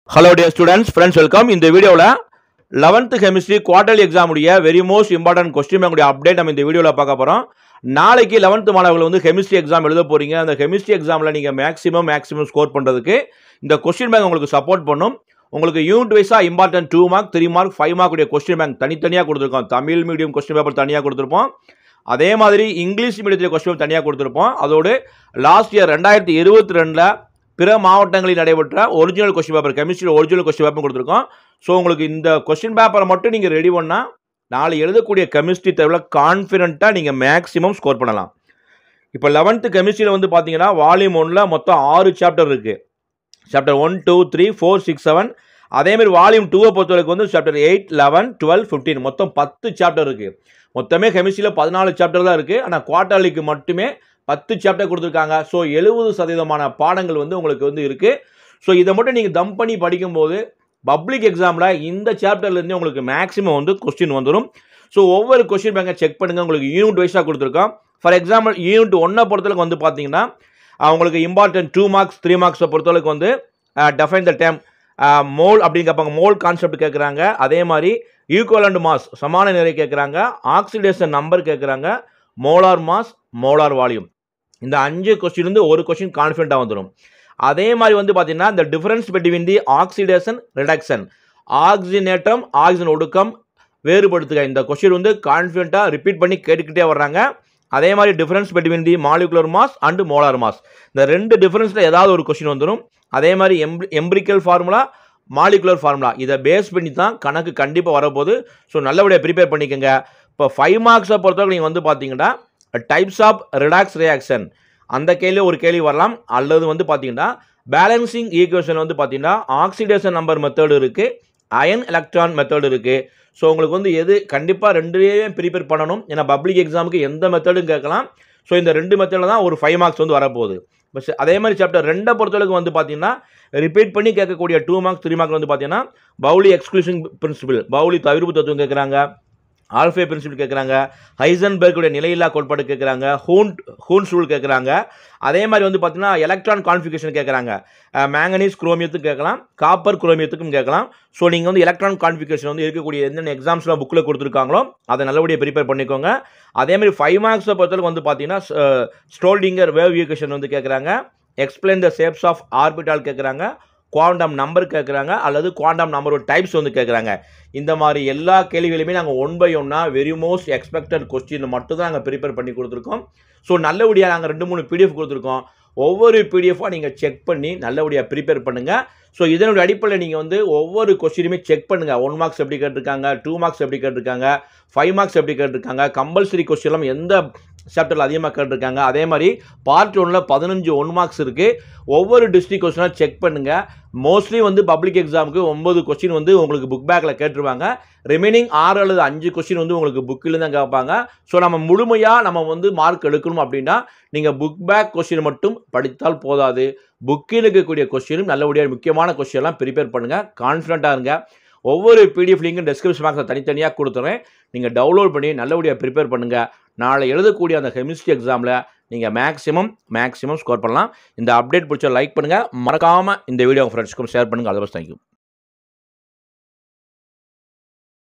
hello dear students friends welcome இந்த வீடியோவில் eleventh chemistry quarterly எக்ஸாமுடைய வெரி மோஸ்ட் இம்பார்ட்டன்ட் கொஸ்டின் பேங்குடைய அப்டேட் நம்ம இந்த வீடியோவில் பார்க்க போகிறோம் நாளைக்கு லெவன்த்து மாணவர்கள் வந்து கெமிஸ்ட்ரி எக்ஸாம் எழுத போகிறீங்க அந்த கெமிஸ்ட்ரி எக்ஸாமில் நீங்கள் மேக்ஸிமம் மேக்ஸிமம் ஸ்கோர் பண்ணுறதுக்கு இந்த கொஸ்டின் பேங்க் உங்களுக்கு சப்போர்ட் பண்ணும் உங்களுக்கு யூனிட் வைஸாக important two mark three mark five mark உடைய கொஸ்டின் பேங்க் தனித்தனியாக கொடுத்துருக்கோம் தமிழ் மீடியம் கொஸ்டின் பேப்பர் தனியாக கொடுத்துருப்போம் அதே மாதிரி இங்கிலீஷ் மீடியத்தில் கொஸ்டின் பேப்பர் தனியாக கொடுத்துருப்போம் அதோடு லாஸ்ட் இயர் ரெண்டாயிரத்தி இருபத்தி ரெண்டில் பிற மாவட்டங்களில் நடைபெற்ற original question paper chemistry original question paper கொடுத்துருக்கோம் ஸோ உங்களுக்கு இந்த கொஸ்டின் பேப்பரை மட்டும் நீங்கள் ரெடி பண்ணால் நாளை எழுதக்கூடிய கெமிஸ்ட்ரி தேர்வில் கான்ஃபிடென்ட்டாக நீங்கள் மேக்ஸிமம் ஸ்கோர் பண்ணலாம் இப்போ லெவன்த்து கெமிஸ்ட்ரியில் வந்து பார்த்தீங்கன்னா வால்யூம் ஒன்னில் மொத்தம் ஆறு சாப்டர் இருக்குது chapter one two three four six seven அதேமாதிரி வால்யூம் டூவை பொறுத்தவரைக்கும் வந்து chapter eight eleven twelve fifteen மொத்தம் பத்து சாப்டர் இருக்குது மொத்தமே கெமிஸ்ட்ரியில் பதினாலு சாப்டர் தான் இருக்குது ஆனால் குவார்டர்லிக்கு மட்டுமே பத்து சாப்டர் கொடுத்துருக்காங்க ஸோ எழுபது சதவீதமான பாடங்கள் வந்து உங்களுக்கு வந்து இருக்குது ஸோ இதை மட்டும் நீங்கள் தம் பண்ணி படிக்கும்போது பப்ளிக் எக்ஸாமில் இந்த சாப்டர்லேருந்து உங்களுக்கு மேக்ஸிமம் வந்து கொஸ்டின் வந்துடும் ஸோ ஒவ்வொரு கொஸ்டின் பேங்கை செக் பண்ணுங்கள் உங்களுக்கு யூனிட் வைஸாக கொடுத்துருக்கோம் ஃபார் எக்ஸாம்பிள் யூனிட் ஒன்றை பொறுத்தளவுக்கு வந்து பார்த்தீங்கன்னா அஹ், உங்களுக்கு இம்பார்ட்டன்ட் டூ மார்க்ஸ் த்ரீ மார்க்ஸை பொறுத்தளவுக்கு வந்து டெஃபைன் த டைம் மோல் அப்படின்னு கேட்பாங்க மோல் கான்செப்ட் கேட்குறாங்க அதே மாதிரி ஈக்குவலண்ட் மாஸ் சமான நிறை கேட்குறாங்க ஆக்சிடேஷன் நம்பர் கேட்குறாங்க மோலார் மாஸ் மோலார் வால்யூம் இந்த அஞ்சு கொஸ்டின் வந்து ஒரு கொஸ்டின் கான்ஃபிடண்ட்டாக வந்துடும் அதே மாதிரி வந்து பார்த்தீங்கன்னா இந்த difference between the oxidation reduction ஆக்சிஜனேட்டம் ஆக்சிஜன் ஒடுக்கம் வேறுபடுத்துக இந்த கொஸ்டின் வந்து கான்ஃபிடண்ட்டாக ரிப்பீட் பண்ணி கேட்டுக்கிட்டே வர்றாங்க அதே மாதிரி difference between the molecular mass and molar mass இந்த ரெண்டு டிஃபரன்ஸில் ஏதாவது ஒரு கொஸ்டின் வந்துடும் அதே மாதிரி எம்பி எம்பிரிக்கல் ஃபார்முலா மாலிகுலர் ஃபார்முலா இதை பேஸ் பண்ணி தான் கணக்கு கண்டிப்பாக வரப்போகுது ஸோ நல்லபடியாக ப்ரிப்பேர் பண்ணிக்கோங்க இப்போ ஃபைவ் மார்க்ஸை பொறுத்தவரைக்கும் நீங்கள் வந்து பார்த்தீங்கன்னா டைப்ஸ் ஆஃப் ரிடாக்ஸ் ரியாக்ஷன் அந்த கேள்வி ஒரு கேள்வி வரலாம் அல்லது வந்து பார்த்தீங்கன்னா பேலன்சிங் ஈக்குவேஷன் வந்து பார்த்தீங்கன்னா ஆக்சிடேஷன் நம்பர் மெத்தடு இருக்குது அயன் எலக்ட்ரான் மெத்தடு இருக்குது ஸோ உங்களுக்கு வந்து எது கண்டிப்பாக ரெண்டுலேயே ப்ரிப்பேர் பண்ணணும் ஏன்னா பப்ளிக் எக்ஸாமுக்கு எந்த மெத்தடும் கேட்கலாம் ஸோ இந்த ரெண்டு மெத்தடில் தான் ஒரு ஃபைவ் மார்க்ஸ் வந்து வரப்போகுது பஸ் அதே மாதிரி சாப்டர் ரெண்டை பொறுத்தளவுக்கு வந்து பார்த்தீங்கன்னா ரிப்பீட் பண்ணி கேட்கக்கூடிய டூ மார்க்ஸ் த்ரீ மார்க் வந்து பார்த்தீங்கன்னா பவுலி எக்ஸ்க்ளூஷன் பிரின்சிபிள் பவுலி தவிர்ப்பு தத்துவம் கேட்குறாங்க ஆல்ஃபே பிரின்சிபிள் கேட்குறாங்க ஹைசன்பர்க்குடைய நிலையில்லா கோட்பாடு கேட்குறாங்க ஹூன் ஹூன்ஸ் ரூல் கேட்குறாங்க அதே மாதிரி வந்து பார்த்தீங்கன்னா எலக்ட்ரான் கான்ஃபிகேஷன் கேட்குறாங்க மேங்கனீஸ் குரோமியத்துக்கு கேட்கலாம் காப்பர் குரோமியத்துக்கும் கேட்கலாம் ஸோ நீங்கள் வந்து எலக்ட்ரான் கான்ஃபிகேஷன் வந்து இருக்கக்கூடிய எந்தெந்த எக்ஸாம்ஸ்லாம் புக்கில் கொடுத்துருக்காங்களோ அதை நல்லபடியாக ப்ரிப்பேர் பண்ணிக்கோங்க அதே மாதிரி ஃபைவ் மார்க்ஸை பொறுத்தவரைக்கும் வந்து பார்த்தீங்கன்னா ஸ்டோல்டிங்கர் வேவ் ஈக்குவேஷன் வந்து கேட்குறாங்க explain the shapes of orbital கேட்குறாங்க குவாண்டம் நம்பர் கேட்குறாங்க அல்லது குவாண்டம் நம்பரோட டைப்ஸ் வந்து கேட்குறாங்க இந்த மாதிரி எல்லா கேள்விகளுமே நாங்கள் ஒன் பை ஒன்னாக வெரி மோஸ்ட் எக்ஸ்பெக்டட் கொஸ்டின் மட்டும் தான் நாங்கள் ப்ரிப்பேர் பண்ணி கொடுத்துருக்கோம் ஸோ நல்லபடியாக நாங்கள் ரெண்டு மூணு பிடிஎஃப் கொடுத்துருக்கோம் ஒவ்வொரு பிடிஎஃபாக நீங்கள் செக் பண்ணி நல்லபடியாக ப்ரிப்பேர் பண்ணுங்கள் ஸோ இதனுடைய அடிப்படையில் நீங்கள் வந்து ஒவ்வொரு கொஸ்டினுமே செக் பண்ணுங்கள் ஒன் மார்க்ஸ் எப்படி கேட்டிருக்காங்க டூ மார்க்ஸ் எப்படி கேட்டிருக்காங்க ஃபைவ் மார்க்ஸ் எப்படி கேட்டிருக்காங்க கம்பல்சரி கொஸ்டின்லாம் எந்த சாப்டரில் அதிகமாக கேட்டிருக்காங்க அதே மாதிரி பார்ட் ஒன்னில் பதினஞ்சு ஒன் மார்க்ஸ் இருக்குது ஒவ்வொரு டிஸ்ட்ரிக் கொஸ்டினாக செக் பண்ணுங்கள் மோஸ்ட்லி வந்து பப்ளிக் எக்ஸாமுக்கு ஒம்பது கொஸ்டின் வந்து உங்களுக்கு புக் பேக்கில் கேட்டுருவாங்க ரிமைனிங் ஆறு அல்லது அஞ்சு கொஸ்டின் வந்து உங்களுக்கு புக்கில் தான் கேட்பாங்க ஸோ நம்ம முழுமையாக நம்ம வந்து மார்க் எடுக்கணும் அப்படின்னா நீங்கள் புக் பேக் கொஸ்டின் மட்டும் படித்தால் போதாது புக்கில் இருக்கக்கூடிய கொஸ்டினும் நல்லபடியாக முக்கியமான கொஸ்டின்லாம் ப்ரிப்பேர் பண்ணுங்கள் கான்ஃபிடண்ட்டாக இருங்க ஒவ்வொரு பிடிஎஃப் லிங்கும் டெஸ்கிரிப்ஷன் பாக்ஸில் தனித்தனியாக கொடுத்துறேன் நீங்கள் டவுன்லோட் பண்ணி நல்லபடியாக ப்ரிப்பேர் பண்ணுங்கள் நாளை எழுதக்கூடிய அந்த கெமிஸ்ட்ரி எக்ஸாமில் நீங்கள் மேக்ஸிமம் மேக்ஸிமம் ஸ்கோர் பண்ணலாம் இந்த அப்டேட் பிடிச்ச லைக் பண்ணுங்கள் மறக்காமல் இந்த வீடியோ உங்கள் ஃப்ரெண்ட்ஸ்க்கும் ஷேர் பண்ணுங்கள் அதை தேங்க்யூ